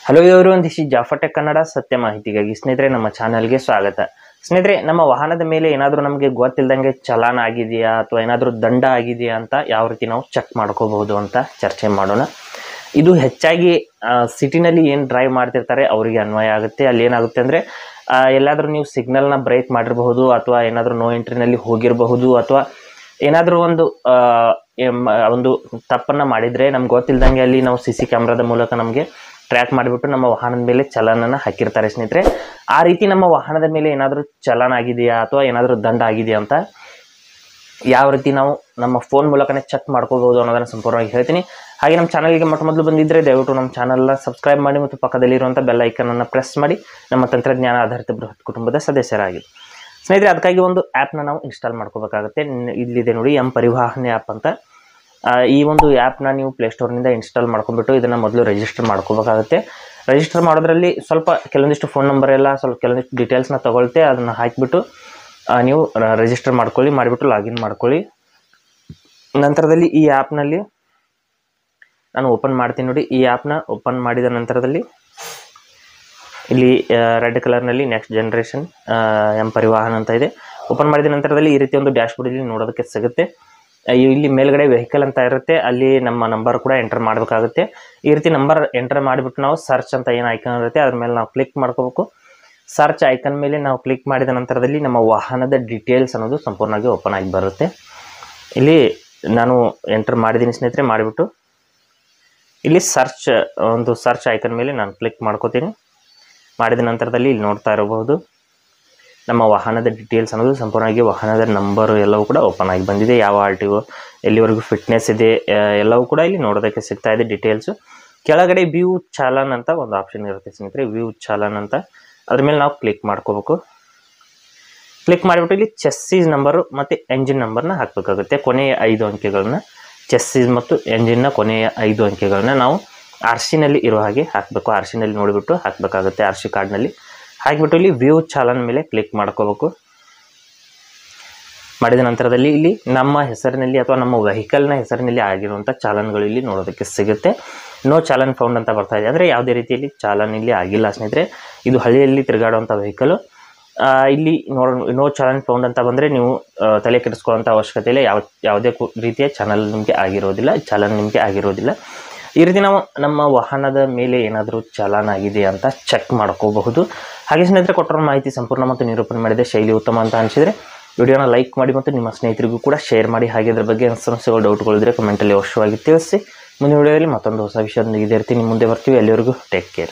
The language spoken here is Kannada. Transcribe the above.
ಹಲೋ ಇವರು ದಿಸ್ ಇಸ್ ಜಾಫಟೆ ಕನ್ನಡ ಸತ್ಯ ಮಾಹಿತಿಗಾಗಿ ಸ್ನೇಹಿತರೆ ನಮ್ಮ ಚಾನಲ್ಗೆ ಸ್ವಾಗತ ಸ್ನೇಹಿತರೆ ನಮ್ಮ ವಾಹನದ ಮೇಲೆ ಏನಾದರೂ ನಮಗೆ ಗೊತ್ತಿಲ್ಲದಂಗೆ ಚಲಾನ ಆಗಿದೆಯಾ ಅಥವಾ ಏನಾದರೂ ದಂಡ ಆಗಿದೆಯಾ ಅಂತ ಯಾವ ರೀತಿ ನಾವು ಚೆಕ್ ಮಾಡ್ಕೋಬಹುದು ಅಂತ ಚರ್ಚೆ ಮಾಡೋಣ ಇದು ಹೆಚ್ಚಾಗಿ ಸಿಟಿನಲ್ಲಿ ಏನು ಡ್ರೈವ್ ಮಾಡ್ತಿರ್ತಾರೆ ಅವರಿಗೆ ಅನ್ವಯ ಆಗುತ್ತೆ ಅಲ್ಲಿ ಏನಾಗುತ್ತೆ ಅಂದರೆ ಎಲ್ಲಾದರೂ ನೀವು ಸಿಗ್ನಲ್ನ ಬ್ರೇಕ್ ಮಾಡಿರಬಹುದು ಅಥವಾ ಏನಾದರೂ ನೋ ಎಂಟ್ರಿನಲ್ಲಿ ಹೋಗಿರಬಹುದು ಅಥವಾ ಏನಾದರೂ ಒಂದು ಆ, ಎಮ್- ಒಂದು ತಪ್ಪನ್ನು ಮಾಡಿದರೆ ನಮ್ಗೆ ಗೊತ್ತಿಲ್ದಂಗೆ ಅಲ್ಲಿ ನಾವು ಸಿ ಸಿ ಕ್ಯಾಮ್ರಾದ ಮೂಲಕ ನಮಗೆ ಟ್ರ್ಯಾಕ್ ಮಾಡಿಬಿಟ್ಟು ನಮ್ಮ ವಾಹನದ ಮೇಲೆ ಚಲನನ ಹಾಕಿರ್ತಾರೆ ಸ್ನೇಹಿತರೆ ಆ ರೀತಿ ನಮ್ಮ ವಾಹನದ ಮೇಲೆ ಏನಾದರೂ ಚಲನ ಆಗಿದೆಯಾ ಅಥವಾ ಏನಾದರೂ ದಂಡ ಆಗಿದೆಯಾ ಅಂತ ಯಾವ ರೀತಿ ನಾವು ನಮ್ಮ ಫೋನ್ ಮೂಲಕನೇ ಚೆಕ್ ಮಾಡ್ಕೋಬಹುದು ಅನ್ನೋದನ್ನು ಸಂಪೂರ್ಣವಾಗಿ ಹೇಳ್ತೀನಿ ಹಾಗೆ ನಮ್ಮ ಚಾನಲ್ಗೆ ಮೊಟ್ಟ ಮೊದಲು ಬಂದಿದ್ದರೆ ದಯವಿಟ್ಟು ನಮ್ಮ ಚಾನಲ್ನ ಸಬ್ಸ್ಕ್ರೈಬ್ ಮಾಡಿ ಮತ್ತು ಪಕ್ಕದಲ್ಲಿರುವಂಥ ಬೆಲ್ ಐಕನನ್ನು ಪ್ರೆಸ್ ಮಾಡಿ ನಮ್ಮ ತಂತ್ರಜ್ಞಾನ ಆಧಾರಿತ ಬೃಹತ್ ಕುಟುಂಬದ ಸದಸ್ಯರಾಗಿ ಸ್ನೇಹಿತರೆ ಅದಕ್ಕಾಗಿ ಒಂದು ಆ್ಯಪ್ನ ನಾವು ಇನ್ಸ್ಟಾಲ್ ಮಾಡ್ಕೋಬೇಕಾಗುತ್ತೆ ನ್- ಇಲ್ಲಿದೆ ನೋಡಿ ಎಂ ಪರಿವಾಹನೆ ಆ್ಯಪ್ ಅಂತ ಆ, ಈ ಒಂದು ಆ್ಯಪ್ನ ನೀವು ಪ್ಲೇಸ್ಟೋರ್ನಿಂದ ಇನ್ಸ್ಟಾಲ್ ಮಾಡ್ಕೊಂಡ್ಬಿಟ್ಟು ಇದನ್ನು ಮೊದಲು ರಿಜಿಸ್ಟರ್ ಮಾಡ್ಕೋಬೇಕಾಗುತ್ತೆ ರಿಜಿಸ್ಟರ್ ಮಾಡೋದ್ರಲ್ಲಿ ಸ್ವಲ್ಪ ಕೆಲವೊಂದಿಷ್ಟು ಫೋನ್ ನಂಬರ್ ಎಲ್ಲ ಸ್ವಲ್ಪ ಕೆಲವೊಂದಿಷ್ಟು ಡೀಟೇಲ್ಸ್ನ ತಗೊಳ್ತೆ ಅದನ್ನು ಹಾಕಿಬಿಟ್ಟು ನೀವು ರಿಜಿಸ್ಟರ್ ಮಾಡ್ಕೊಳ್ಳಿ ಮಾಡಿಬಿಟ್ಟು ಲಾಗಿನ್ ಮಾಡ್ಕೊಳ್ಳಿ ನಂತರದಲ್ಲಿ ಈ ಆ್ಯಪ್ನಲ್ಲಿ ನಾನು ಓಪನ್ ಮಾಡ್ತೀನಿ ನೋಡಿ ಈ ಆ್ಯಪ್ನ ಓಪನ್ ಮಾಡಿದ ನಂತರದಲ್ಲಿ ಇಲ್ಲಿ ರೆಡ್ ಕಲರ್ನಲ್ಲಿ ನೆಕ್ಸ್ಟ್ ಜನ್ರೇಷನ್ ಎಂ ಪರಿವಾಹನ್ ಅಂತ ಇದೆ ಓಪನ್ ಮಾಡಿದ ನಂತರದಲ್ಲಿ ಈ ರೀತಿ ಒಂದು ಡ್ಯಾಶ್ಬೋರ್ಡ್ ಇಲ್ಲಿ ನೋಡೋದಕ್ಕೆ ಸಿಗುತ್ತೆ ಆ, ಇಲ್ಲಿ ಮೇಲ್ಗಡೆ ವೆಹಿಕಲ್ ಅಂತ ಇರುತ್ತೆ ಅಲ್ಲಿ ನಮ್ಮ ನಂಬರ್ ಕೂಡ ಎಂಟರ್ ಮಾಡಬೇಕಾಗುತ್ತೆ ಈ ರೀತಿ ನಂಬರ್ ಎಂಟರ್ ಮಾಡಿಬಿಟ್ಟು ನಾವು ಸರ್ಚ್ ಅಂತ ಏನು ಐಕನ್ ಇರುತ್ತೆ ಅದ್ರ ಮೇಲೆ ನಾವು ಕ್ಲಿಕ್ ಮಾಡ್ಕೋಬೇಕು ಸರ್ಚ್ ಐಕನ್ ಮೇಲೆ ನಾವು ಕ್ಲಿಕ್ ಮಾಡಿದ ನಂತರದಲ್ಲಿ ನಮ್ಮ ವಾಹನದ ಡೀಟೇಲ್ಸ್ ಅನ್ನೋದು ಸಂಪೂರ್ಣವಾಗಿ ಓಪನ್ ಆಗಿ ಬರುತ್ತೆ ಇಲ್ಲಿ ನಾನು ಎಂಟರ್ ಮಾಡಿದ್ದೀನಿ ಸ್ನೇಹಿತರೆ ಮಾಡಿಬಿಟ್ಟು ಇಲ್ಲಿ ಸರ್ಚ್ ಒಂದು ಸರ್ಚ್ ಐಕನ್ ಮೇಲೆ ನಾನು ಕ್ಲಿಕ್ ಮಾಡ್ಕೋತೀನಿ ಮಾಡಿದ ನಂತರದಲ್ಲಿ ಇಲ್ಲಿ ನೋಡ್ತಾ ಇರಬಹುದು ನಮ್ಮ ವಾಹನದ ಡೀಟೇಲ್ಸ್ ಅನ್ನೋದು ಸಂಪೂರ್ಣವಾಗಿ ವಾಹನದ ನಂಬರು ಎಲ್ಲವೂ ಕೂಡ ಓಪನ್ ಆಗಿ ಬಂದಿದೆ ಯಾವ ಆರ್ ಟಿ ಒ ಎಲ್ಲಿವರೆಗೂ ಫಿಟ್ನೆಸ್ ಇದೆ ಆ, ಎಲ್ಲವೂ ಕೂಡ ಇಲ್ಲಿ ನೋಡೋದಕ್ಕೆ ಸಿಗ್ತಾ ಇದೆ ಡೀಟೇಲ್ಸು ಕೆಳಗಡೆ ವ್ಯೂ ಚಾಲನ್ ಅಂತ ಒಂದು ಆಪ್ಷನ್ ಇರುತ್ತೆ ಸ್ನೇಹಿತರೆ ವ್ಯೂ ಚಾಲನ್ ಅಂತ ಅದ್ರ ಮೇಲೆ ನಾವು ಕ್ಲಿಕ್ ಮಾಡ್ಕೋಬೇಕು ಕ್ಲಿಕ್ ಮಾಡಿಬಿಟ್ಟು ಇಲ್ಲಿ ಚೆಸ್ಸೀಸ್ ನಂಬರು ಮತ್ತು ಎಂಜಿನ್ ನಂಬರ್ನ ಹಾಕಬೇಕಾಗುತ್ತೆ ಕೊನೆಯ ಐದು ಅಂಕೆಗಳನ್ನ ಚೆಸ್ಸೀಸ್ ಮತ್ತು ಎಂಜಿನ್ನ ಕೊನೆಯ ಐದು ಅಂಕೆಗಳನ್ನ ನಾವು ಆರ್ ಸಿನಲ್ಲಿ ಇರೋ ಹಾಗೆ ಹಾಕಬೇಕು ಆರ್ ಸಿನಲ್ಲಿ ನೋಡಿಬಿಟ್ಟು ಹಾಕಬೇಕಾಗುತ್ತೆ ಆರ್ ಸಿ ಕಾರ್ಡ್ನಲ್ಲಿ ಹಾಕಿಬಿಟ್ಟು ಇಲ್ಲಿ ವ್ಯೂ ಚಾಲನ್ ಮೇಲೆ ಕ್ಲಿಕ್ ಮಾಡ್ಕೋಬೇಕು ಮಾಡಿದ ನಂತರದಲ್ಲಿ ಇಲ್ಲಿ ನಮ್ಮ ಹೆಸರಿನಲ್ಲಿ ಅಥವಾ ನಮ್ಮ ವೆಹಿಕಲ್ನ ಹೆಸರಿನಲ್ಲಿ ಆಗಿರುವಂಥ ಚಾಲನ್ಗಳು ಇಲ್ಲಿ ನೋಡೋದಕ್ಕೆ ಸಿಗುತ್ತೆ ನೋ ಚಾಲನ್ ಫೌಂಡ್ ಅಂತ ಬರ್ತಾ ಇದೆ ಅಂದರೆ ಯಾವುದೇ ರೀತಿಯಲ್ಲಿ ಚಾಲನ್ ಇಲ್ಲಿ ಆಗಿಲ್ಲ ಸ್ನೇಹಿತರೆ ಇದು ಹಳ್ಳಿಯಲ್ಲಿ ತಿರುಗಾಡುವಂಥ ವೆಹಿಕಲು ಇಲ್ಲಿ ನೋಡ ನೋ ಚಾಲನ್ ಫೌಂಡ್ ಅಂತ ಬಂದರೆ ನೀವು ಆ, ತಲೆ ಕೆಡಿಸ್ಕೊಳ್ಳೋಂಥ ಅವಶ್ಯಕತೆ ಇಲ್ಲ ಯಾವ ಯಾವುದೇ ಕು- ರೀತಿಯ ಚಾನಲ್ ನಿಮಗೆ ಆಗಿರೋದಿಲ್ಲ ಚಾಲನ್ ನಿಮಗೆ ಆಗಿರೋದಿಲ್ಲ ಈ ರೀತಿ ನಾವು ನಮ್ಮ ವಾಹನದ ಮೇಲೆ ಏನಾದರೂ ಚಾಲನ್ ಆಗಿದೆ ಅಂತ ಚೆಕ್ ಮಾಡ್ಕೋಬಹುದು ಹಾಗೆ ಸ್ನೇಹಿತರೆ ಕೊಟ್ಟಿರೋ ಮಾಹಿತಿ ಸಂಪೂರ್ಣ ಮತ್ತು ನಿರೂಪಣೆ ಮಾಡಿದೆ ಶೈಲಿ ಉತ್ತಮ ಅಂತ ಅನಿಸಿದರೆ ವಿಡಿಯೋನ ಲೈಕ್ ಮಾಡಿ ಮತ್ತು ನಿಮ್ಮ ಸ್ನೇಹಿತರಿಗೂ ಕೂಡ ಶೇರ್ ಮಾಡಿ ಹಾಗೆ ಇದ್ರ ಬಗ್ಗೆ ಸಮಸ್ಯೆಗಳು ಡೌಟ್ಗಳಿದ್ರೆ ಕಮೆಂಟಲ್ಲಿ ಅವಶ್ಯವಾಗಿ ತಿಳಿಸಿ ಮುಂದಿನ ವಿಡಿಯೋದಲ್ಲಿ ಮತ್ತೊಂದು ಹೊಸ ವಿಷಯದೊಂದಿಗೆ ಇದೇ ರೀತಿ ನಿಮ್ಮ ಮುಂದೆ ಬರ್ತೀವಿ ಎಲ್ಲಿವರೆಗೂ ಟೇಕ್ ಕೇರ್